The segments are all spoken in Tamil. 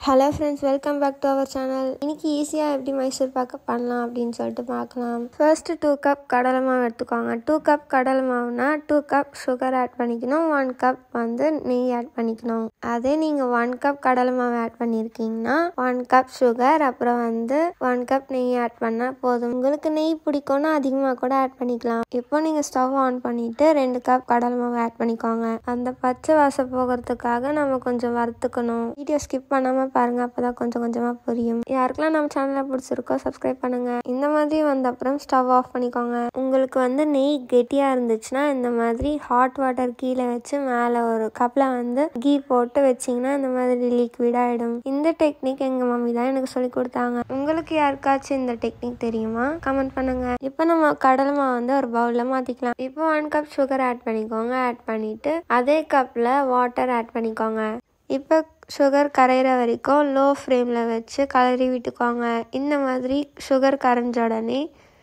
hello friends welcome back to our channel இன்னைக்கு ஈஸியாக எப்படி மைசூர் பாக்கு பண்ணலாம் அப்படின்னு சொல்லிட்டு பார்க்கலாம் ஃபர்ஸ்ட் டூ கப் கடலை மாவு எடுத்துக்கோங்க டூ கப் கடலை மாவுனா டூ கப் சுகர் ஆட் பண்ணிக்கணும் ஒன் கப் வந்து நெய் ஆட் பண்ணிக்கணும் அதே நீங்கள் ஒன் கப் கடலை மாவு ஆட் பண்ணியிருக்கீங்கன்னா ஒன் கப் சுகர் அப்புறம் வந்து ஒன் கப் நெய் ஆட் பண்ணால் போதும் உங்களுக்கு நெய் பிடிக்கும்னா அதிகமாக கூட ஆட் பண்ணிக்கலாம் இப்போ நீங்கள் ஸ்டவ் ஆன் பண்ணிவிட்டு ரெண்டு கப் கடலை மாவு ஆட் பண்ணிக்கோங்க அந்த பச்சை வாசம் போகிறதுக்காக நம்ம கொஞ்சம் வறுத்துக்கணும் வீடியோ ஸ்கிப் பண்ணாமல் பாருங்க அப்பதான் கொஞ்சம் கொஞ்சமாக புரியும் யாருக்கெல்லாம் நம்ம சேனலை பிடிச்சிருக்கோ சப்ஸ்கிரைப் பண்ணுங்க இந்த மாதிரி வந்த அப்புறம் ஸ்டவ் ஆஃப் பண்ணிக்கோங்க உங்களுக்கு வந்து நெய் கெட்டியாக இருந்துச்சுன்னா இந்த மாதிரி ஹாட் வாட்டர் கீழே வச்சு மேலே ஒரு கப்பில் வந்து கீ போட்டு வச்சிங்கன்னா இந்த மாதிரி லிக்விட் ஆகிடும் இந்த டெக்னிக் எங்கள் மம்மி தான் எனக்கு சொல்லி கொடுத்தாங்க உங்களுக்கு யாருக்காச்சும் இந்த டெக்னிக் தெரியுமா கமெண்ட் பண்ணுங்க இப்போ நம்ம கடலை மாவு வந்து ஒரு பவுலில் மாற்றிக்கலாம் இப்போ ஒன் கப் சுகர் ஆட் பண்ணிக்கோங்க ஆட் பண்ணிட்டு அதே கப்பில் வாட்டர் ஆட் பண்ணிக்கோங்க இப்போ சுகர் கரையிற வரைக்கும் லோ ஃப்ளேமில் வச்சு கலரி விட்டுக்கோங்க இந்த மாதிரி சுகர் கரைஞ்ச உடனே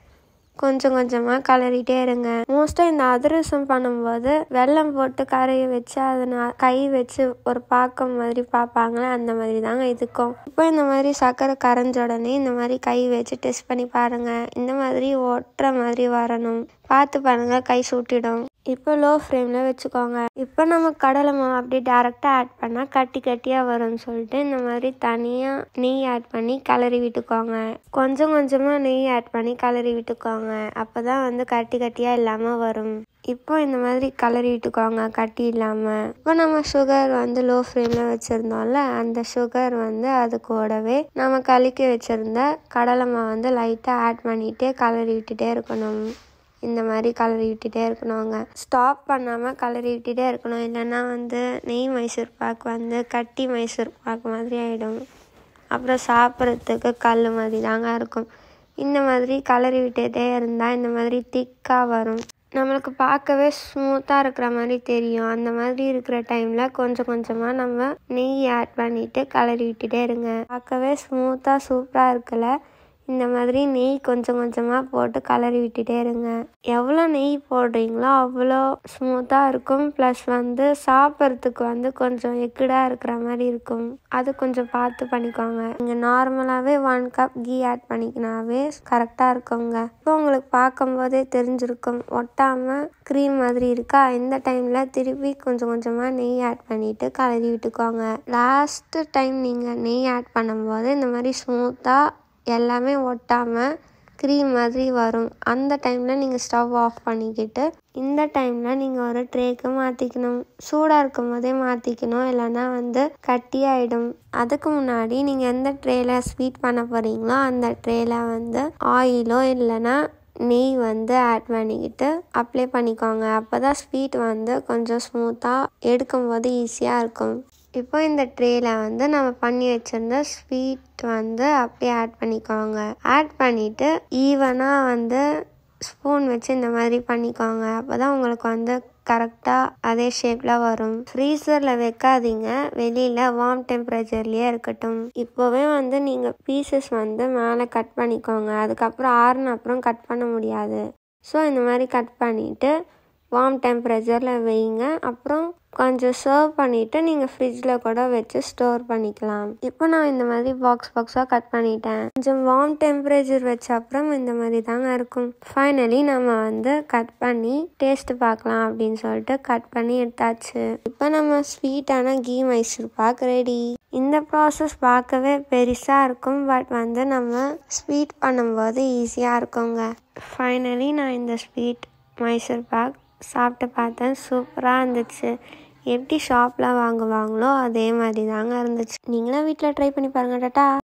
கொஞ்சம் கொஞ்சமாக கலரிட்டே இருங்க மோஸ்ட்டாக இந்த அதிரசம் பண்ணும்போது வெல்லம் போட்டு கரைய வச்சு அதை நான் கை வச்சு ஒரு பாக்கம் மாதிரி பார்ப்பாங்களே அந்த மாதிரி தாங்க இதுக்கும் இப்போ இந்த மாதிரி சர்க்கரை கரைஞ்ச உடனே இந்த மாதிரி கை வச்சு டெஸ்ட் பண்ணி பாருங்க இந்த மாதிரி ஒட்டுற மாதிரி வரணும் பார்த்து பாருங்க கை சூட்டிடும் இப்போ லோ ஃப்ளேமில் வச்சுக்கோங்க இப்போ நம்ம கடலை மாவு அப்படியே டேரெக்டாக ஆட் பண்ணால் கட்டி கட்டியாக வரும்னு சொல்லிட்டு இந்த மாதிரி தனியாக நெய் ஆட் பண்ணி கலரி விட்டுக்கோங்க கொஞ்சம் கொஞ்சமாக நெய் ஆட் பண்ணி கலரி விட்டுக்கோங்க அப்போ தான் வந்து கட்டி கட்டியாக இல்லாமல் வரும் இப்போ இந்த மாதிரி கலரி விட்டுக்கோங்க கட்டி இல்லாமல் இப்போ நம்ம சுகர் வந்து லோ ஃப்ளேமில் வச்சுருந்தோம்ல அந்த சுகர் வந்து அது கூடவே நம்ம கலக்கி வச்சுருந்த கடலை மாவு வந்து லைட்டாக ஆட் பண்ணிகிட்டே கலரி விட்டுட்டே இருக்கணும் இந்த மாதிரி கலரி விட்டுட்டே இருக்கணுங்க ஸ்டாப் பண்ணாமல் கலரி விட்டுட்டே இருக்கணும் இல்லைன்னா வந்து நெய் மைசூர் பாக்கு வந்து கட்டி மைசூர் பாக்கு மாதிரி ஆகிடும் அப்புறம் சாப்பிட்றதுக்கு கல் மாதிரி தாங்க இருக்கும் இந்த மாதிரி கலரி விட்டுட்டே இருந்தால் இந்த மாதிரி திக்காக வரும் நம்மளுக்கு பார்க்கவே ஸ்மூத்தாக இருக்கிற மாதிரி தெரியும் அந்த மாதிரி இருக்கிற டைமில் கொஞ்சம் கொஞ்சமாக நம்ம நெய் ஆட் பண்ணிவிட்டு கலரி விட்டுட்டே இருங்க பார்க்கவே ஸ்மூத்தாக சூப்பராக இருக்குல்ல இந்த மாதிரி நெய் கொஞ்சம் கொஞ்சமாக போட்டு கலரி விட்டுட்டே இருங்க எவ்வளோ நெய் போடுறீங்களோ அவ்வளோ ஸ்மூத்தாக இருக்கும் ப்ளஸ் வந்து சாப்பிட்றதுக்கு வந்து கொஞ்சம் எக்குடாக இருக்கிற மாதிரி இருக்கும் அது கொஞ்சம் பார்த்து பண்ணிக்கோங்க நீங்கள் நார்மலாகவே ஒன் கப் கீ ஆட் பண்ணிக்கினாவே கரெக்டாக இருக்குங்க இப்போ உங்களுக்கு பார்க்கும்போதே தெரிஞ்சிருக்கும் ஒட்டாமல் க்ரீம் மாதிரி இருக்கா இந்த டைமில் திருப்பி கொஞ்சம் கொஞ்சமாக நெய் ஆட் பண்ணிவிட்டு கலரி விட்டுக்கோங்க லாஸ்ட்டு டைம் நீங்கள் நெய் ஆட் பண்ணும்போது இந்த மாதிரி ஸ்மூத்தாக எல்லாமே ஒட்டாமல் க்ரீம் மாதிரி வரும் அந்த டைமில் நீங்கள் ஸ்டவ் ஆஃப் பண்ணிக்கிட்டு இந்த டைமில் நீங்கள் ஒரு ட்ரேக்கு மாற்றிக்கணும் சூடாக இருக்கும் போதே மாற்றிக்கணும் இல்லைன்னா வந்து கட்டியாயிடும் அதுக்கு முன்னாடி நீங்கள் எந்த ட்ரேயில் ஸ்வீட் பண்ண போகிறீங்களோ அந்த ட்ரேயில் வந்து ஆயிலோ இல்லைன்னா நெய் வந்து ஆட் பண்ணிக்கிட்டு அப்ளை பண்ணிக்கோங்க அப்போ தான் ஸ்வீட் வந்து கொஞ்சம் ஸ்மூத்தாக எடுக்கும்போது ஈஸியாக இருக்கும் இப்போ இந்த ட்ரேயில் வந்து நம்ம பண்ணி வச்சுருந்த ஸ்வீட் வந்து அப்படியே ஆட் பண்ணிக்கோங்க ஆட் பண்ணிவிட்டு ஈவனாக வந்து ஸ்பூன் வச்சு இந்த மாதிரி பண்ணிக்கோங்க அப்போ தான் உங்களுக்கு வந்து கரெக்டாக அதே ஷேப்பில் வரும் ஃப்ரீசரில் வைக்காதீங்க வெளியில் வார்ம் டெம்பரேச்சர்லேயே இருக்கட்டும் இப்போவே வந்து நீங்கள் பீசஸ் வந்து மேலே கட் பண்ணிக்கோங்க அதுக்கப்புறம் ஆறுன அப்புறம் கட் பண்ண முடியாது ஸோ இந்த மாதிரி கட் பண்ணிவிட்டு வார்ம் டெம்பரேச்சரில் வைங்க அப்புறம் கொஞ்சம் சர்வ் பண்ணிவிட்டு நீங்கள் ஃப்ரிட்ஜில் கூட வச்சு ஸ்டோர் பண்ணிக்கலாம் இப்போ நான் இந்த மாதிரி பாக்ஸ் பாக்ஸாக கட் பண்ணிட்டேன் கொஞ்சம் வார்ம் டெம்பரேச்சர் வச்ச அப்புறம் இந்த மாதிரி தாங்க இருக்கும் ஃபைனலி நம்ம வந்து கட் பண்ணி டேஸ்ட் பார்க்கலாம் அப்படின்னு சொல்லிட்டு கட் பண்ணி எடுத்தாச்சு இப்போ நம்ம ஸ்வீட்டான கீ மைசூர் பாக் ரெடி இந்த ப்ராசஸ் பார்க்கவே பெருசாக இருக்கும் பட் வந்து நம்ம ஸ்வீட் பண்ணும்போது ஈஸியாக இருக்குங்க ஃபைனலி நான் இந்த ஸ்வீட் மைசூர் பாக் சாப்பிட்டு பார்த்தேன் சூப்பராக இருந்துச்சு எப்படி ஷாப்பில் வாங்குவாங்களோ அதே மாதிரி தாங்க இருந்துச்சு நீங்களும் வீட்டில் ட்ரை பண்ணி பாருங்கள் டாட்டா